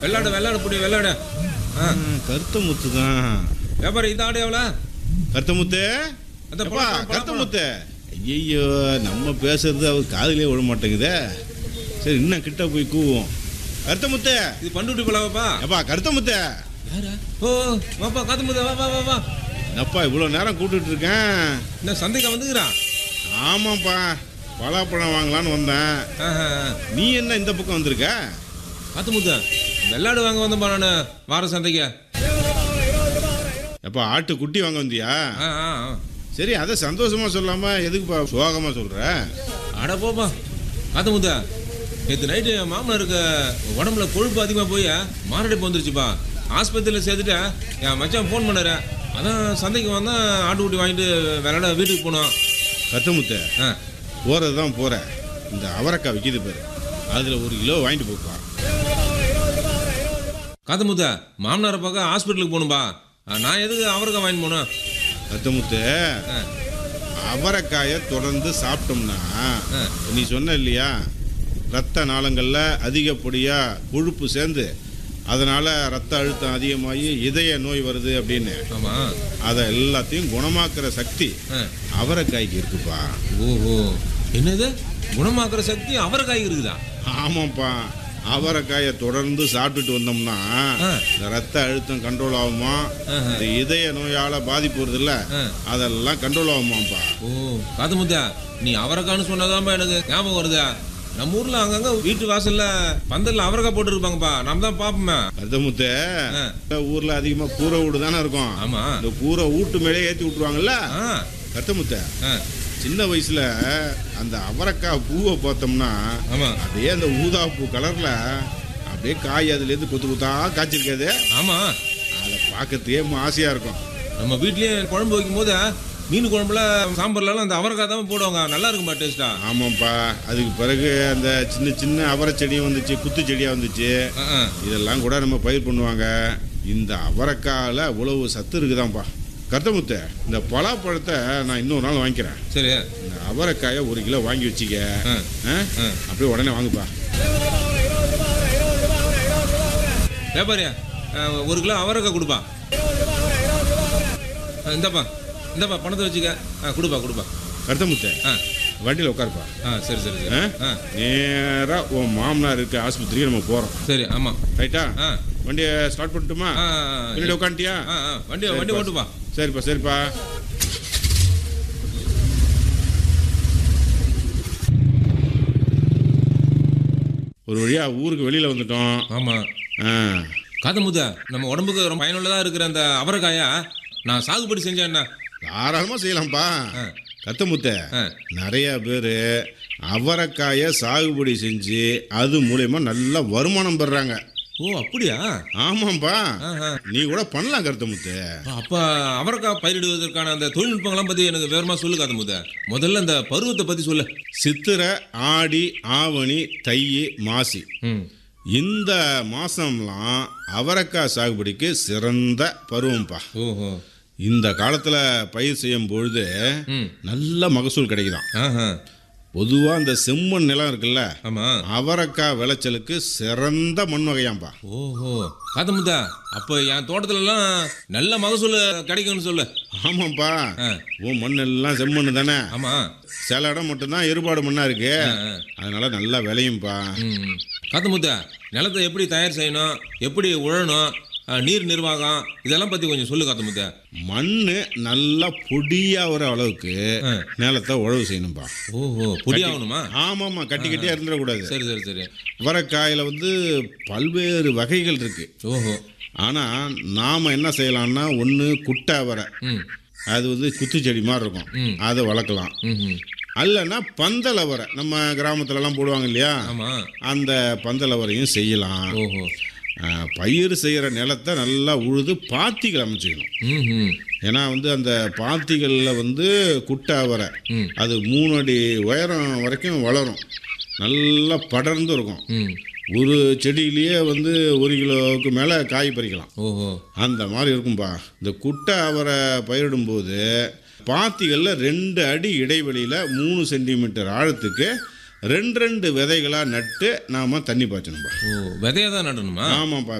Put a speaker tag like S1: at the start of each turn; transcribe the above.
S1: வெள்ளாடு வெள்ளாடு புடி வெள்ளாடு ஆ
S2: கருத்த முத்து தான்
S1: வியாபாரி இந்த ஆடு எவ்வளோ
S2: கருத்த முத்து
S1: அந்த
S2: எப்பா,
S1: பழம், பழம்,
S2: கருத்த
S1: பழம்.
S2: முத்து ஐயோ நம்ம பேசுறது அவர் காதுலயே விட மாட்டேங்குதே சரி இன்னும் கிட்ட போய் கூவோம் கருத்த முத்து
S1: இது பண்டுட்டி பழவாப்பா
S2: எப்பா கருத்த முத்து
S1: யாரா ஓ வாப்பா காத்து முத வா வா வா வா
S2: அப்பா இவ்வளோ நேரம் கூப்பிட்டுட்டு இருக்கேன்
S1: என்ன சந்தைக்கு வந்துக்கிறான்
S2: ஆமாப்பா பலாப்பழம் வாங்கலான்னு வந்தேன்
S1: ஆஹா
S2: நீ என்ன இந்த பக்கம் வந்திருக்க
S1: காத்து முத்த வெள்ளாடு வாங்க வந்தப்பா நான் வார சந்தைக்கு
S2: எப்பா ஆட்டு குட்டி வாங்க வந்தியா
S1: ஆ ஆ ஆ.
S2: சரி அதை சந்தோஷமா சொல்லாம எதுக்குப்பா சோகமா சொல்ற
S1: அட போப்பா காத்து முத்த நேற்று நைட்டு மாமனாருக்கு உடம்புல கொழுப்பு அதிகமாக போய் மாரடைப்பு வந்துருச்சுப்பா ஆஸ்பத்திரியில் சேர்த்துட்டு என் மச்சான் ஃபோன் பண்ணாரு அதான் சந்தைக்கு வந்தால் ஆட்டுக்குட்டி வாங்கிட்டு விளையாட வீட்டுக்கு போனோம்
S2: கத்தமுத்த
S1: ஆ
S2: போறது தான் போற இந்த அவரைக்காய் விற்கிது பாரு அதுல ஒரு கிலோ வாங்கிட்டு போப்பா
S1: காத்து முத்த மாமனாரை பார்க்க ஹாஸ்பிட்டலுக்கு போகணும்பா ஆ, நான் எதுக்கு அவருக்கு வாங்கிட்டு போனோம்
S2: கத்தமுத்து
S1: ஆ
S2: அவரைக்காயை தொடர்ந்து சாப்பிட்டோம்னா
S1: ஆ.
S2: நீ சொன்ன இல்லையா ரத்த நாளங்களில் அதிகப்படியாக கொழுப்பு சேர்ந்து அதனால ரத்த அழுத்தம் அதிகமாகி இதய நோய் வருது அப்படின்னு
S1: ஆமாம்
S2: அதை எல்லாத்தையும் குணமாக்குற சக்தி
S1: ஆ
S2: அவரைக்காய்க்கு இருக்குப்பா
S1: ஓஹோ என்னது குணமாக்குற சக்தி அவரைக்காய் இருக்குதா
S2: ஆமாப்பா அவரைக்காயை தொடர்ந்து சாப்பிட்டுட்டு வந்தோம்னா
S1: ஆ.
S2: இந்த ரத்த அழுத்தம் கண்ட்ரோல் ஆகுமா
S1: ஆஹா.
S2: இந்த இதய நோயால பாதிப்பு வருதுல்ல
S1: ஆ.
S2: அதெல்லாம் கண்ட்ரோல் ஆகுமாப்பா
S1: ஓ காது முத்தா நீ அவரைக்கான்னு சொன்னதாம்பா எனக்கு ஞாபகம் வருதா நம்ம ஊர்ல அங்கங்க வீட்டு வாசல்ல பந்தல்ல அவரைக்காய் போட்டு இருப்பாங்கப்பா நம்ம தான் பாப்போமே
S2: கருத்தமுத்த
S1: ஆ.
S2: ஊர்ல அதிகமா கூரை வீடு தானே இருக்கும்
S1: ஆமா
S2: இந்த கூரை வீட்டு மேலே ஏத்தி விட்டுருவாங்கல்ல
S1: ஆ
S2: கருத்தமுத்த
S1: ஆ,
S2: சின்ன வயசுல அந்த அவரைக்காய் பூவை பார்த்தோம்னா
S1: ஆமா
S2: அப்படியே அந்த ஊதா பூ கலர்ல அப்படியே காய் அதுல இருந்து கொத்து கொத்தா காய்ச்சிருக்காது
S1: ஆமா
S2: அதை பார்க்கறதுக்கே ஆசையா இருக்கும்
S1: நம்ம வீட்லயே குழம்பு வைக்கும் போது மீன் குழம்புல சாம்பார்ல எல்லாம் அந்த அவரைக்காய் தான் போடுவாங்க நல்லா இருக்குமா டேஸ்டா
S2: ஆமாப்பா அதுக்கு பிறகு அந்த சின்ன சின்ன அவரை செடியும் வந்துச்சு குத்து செடியா வந்துச்சு
S1: ஆ, ஆ.
S2: இதெல்லாம் கூட நம்ம பயிர் பண்ணுவாங்க இந்த அவரைக்காயில் அவ்வளவு சத்து இருக்குதாம்ப்பா கருத்தமுத்த இந்த பலாப்பழத்தை நான் இன்னொரு நாள் வாங்கிக்கிறேன்
S1: சரி
S2: இந்த அவரைக்காயை ஒரு கிலோ வாங்கி வச்சுக்க
S1: ஆ,
S2: ஆ?
S1: ஆ.
S2: அப்படியே உடனே வாங்குப்பா
S1: வியாபாரியா ஆ, ஒரு கிலோ அவரைக்காய் கொடுப்பா ஆ, இந்தாப்பா இந்தாப்பா பணத்தை வச்சுக்க ஆ கொடுப்பா கொடுப்பா
S2: கருத்தமுத்த
S1: ஆ
S2: வண்டியில் உட்காருப்பா
S1: ஆ சரி சரி சரி
S2: ஆ?
S1: ஆ
S2: நேராக உன் மாமனார் இருக்க ஆஸ்பத்திரிக்கு நம்ம போகிறோம்
S1: சரி ஆமாம்
S2: ரைட்டா
S1: ஆ
S2: வண்டியை ஸ்டார்ட் பண்ணட்டுமா
S1: ஆ ஆ, ஆ.
S2: பின்னாடி உட்காந்துட்டியா
S1: ஆ ஆ வண்டி வண்டி ஓட்டுப்பா
S2: சரிப்பா சரிப்பா ஒரு வழியா ஊருக்கு வெளியில வந்துட்டோம்
S1: ஆமாம்
S2: ஆ,
S1: காது முத நம்ம உடம்புக்கு ரொம்ப பயனுள்ளதாக இருக்கிற அந்த அவரைக்காயா நான் சாகுபடி செஞ்சேன் என்ன
S2: தாராளமா செய்யலாம்ப்பா
S1: ஆ.
S2: கத்தமுத்த
S1: ஆ
S2: நிறைய பேர் அவரைக்காயை சாகுபடி செஞ்சு அது மூலயமா நல்ல வருமானம் பெறுறாங்க
S1: ஓ அப்படியா
S2: ஆமாம்ப்பா
S1: ஆஹா.
S2: நீ கூட பண்ணலாம் கருத்தமுத்து
S1: அப்போ அவரைக்காய் பயிரிடுவதற்கான அந்த தொழில்நுட்பங்கள்லாம் பற்றி எனக்கு வேறமா சொல்லு காது முத முதல்ல அந்த பருவத்தை பற்றி சொல்லு
S2: சித்திரை ஆடி ஆவணி தை மாசி
S1: ம்
S2: இந்த மாசம்லாம் அவரைக்காய் சாகுபடிக்கு சிறந்த பருவம்ப்பா
S1: ஓஹோ
S2: இந்த காலத்துல பயிர் செய்யும் பொழுது
S1: ம்
S2: நல்ல மகசூல் கிடைக்குதாம்
S1: ஆஹா
S2: பொதுவா இந்த செம்மண் நிலம் இருக்குல்ல
S1: ஆமாம்
S2: அவரைக்காய் விளைச்சலுக்கு சிறந்த மண் வகையாம்பா
S1: ஓஹோ காது முத்தா அப்போ என் தோட்டத்துலலாம் நல்ல மகசூல் கிடைக்கும்னு சொல்லு
S2: ஆமாப்பா
S1: ஆ
S2: உன் மண் எல்லாம் செம்மண் தானே
S1: ஆமாம்
S2: சில இடம் மட்டும்தான் எருபாடு மண்ணா இருக்கு
S1: ஆ ஆ
S2: அதனால நல்லா விளையும்பா
S1: ம் காத்தமுத்தா நிலத்தை எப்படி தயார் செய்யணும் எப்படி உழணும் ஆ, நீர் நிர்வாகம் இதெல்லாம் பற்றி கொஞ்சம் சொல்லு காத்தமுத்தா
S2: மண் நல்லா பொடியாகிற அளவுக்கு
S1: ஆ.
S2: நிலத்தை உழவு செய்யணும்பா
S1: ஓஹோ பொடியாகணுமா
S2: ஆமாம்மா கட்டி கட்டியா இருந்துடக்கூடாது
S1: சரி சரி சரி
S2: அவரைக்காயில் வந்து பல்வேறு வகைகள் இருக்கு
S1: ஓஹோ
S2: ஆனால் நாம் என்ன செய்யலாம்னா ஒன்று குட்டை அவரை
S1: ம்
S2: அது வந்து குத்துச்செடி மாதிரி இருக்கும்
S1: ம்.
S2: அதை வளர்க்கலாம்
S1: ம் ம்
S2: அல்லனா பந்தல் அவரை நம்ம கிராமத்துலலாம் போடுவாங்க இல்லையா
S1: ஆமாம்
S2: அந்த பந்தல் அவரையும் செய்யலாம்
S1: ஓஹோ
S2: ஆ, பயிர் செய்கிற நிலத்தை நல்லா உழுது பாத்திகள் அமைச்சிக்கணும்
S1: ம் ம்
S2: ஏன்னா வந்து அந்த பாத்திகளில் வந்து குட்டை அவரை
S1: ம்
S2: அது மூணு அடி உயரம் வரைக்கும் வளரும் நல்லா படர்ந்து இருக்கும்
S1: ம்
S2: ஒரு செடியிலேயே வந்து ஒரு கிலோவுக்கு மேலே காய் பறிக்கலாம்
S1: ஓஹோ
S2: அந்த மாதிரி இருக்கும்பா இந்த குட்டை அவரை பயிரிடும்போது பாத்திகளில் ரெண்டு அடி இடைவெளியில் மூணு சென்டிமீட்டர் ஆழத்துக்கு ரெண்டு ரெண்டு விதைகளாக நட்டு நாம் தண்ணி பாய்ச்சணும்பா
S1: ஓ விதையா தான் நடணுமா
S2: ஆமாப்பா